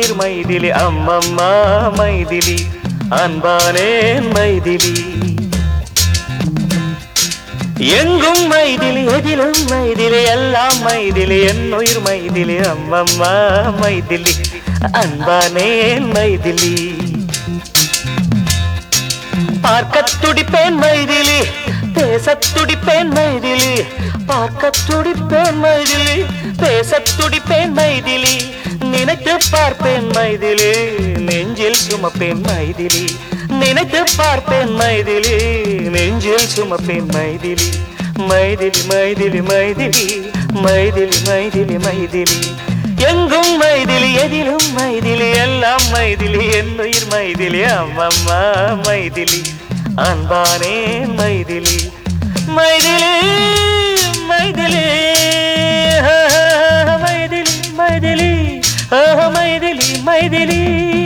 என்னுயிர் மைதிலி அம்மம்மா மைதிலி அன்பானேன் மைதிலி எங்கும் மைதிலி எதிலும் மைதிலி எல்லாம் மைதிலி என்னுயிர் மைதிலி அம்மம்மா மைதிலி அன்பானேன் மைதிலி பார்க்க துடிப்பேன் மைதிலி பேசத் துடிப்பேன் மைதிலி பார்க்க துடிப்பேன் மைதிலி பேசத் துடிப்பேன் மைதிலி நினைத்து பார்ப்பேன் மைதிலி நெஞ்சில் சுமப்பேன் மைதிலி நினைத்து பார்ப்பேன் மைதிலி நெஞ்சில் சுமப்பேன் மைதிலி மைதிலி மைதிலி மைதிலி மைதிலி மைதிலி மைதிலி எங்கும் மைதிலி எதிலும் மைதிலி எல்லாம் மைதிலி என்னுயிர் மைதிலி அம்மம்மா மைதிலி அன்பானே மைதிலி மைதிலி மைதிலி ஆஹா, மைதிலி மைதிலி ஆஹா, மைதிலி மைதிலி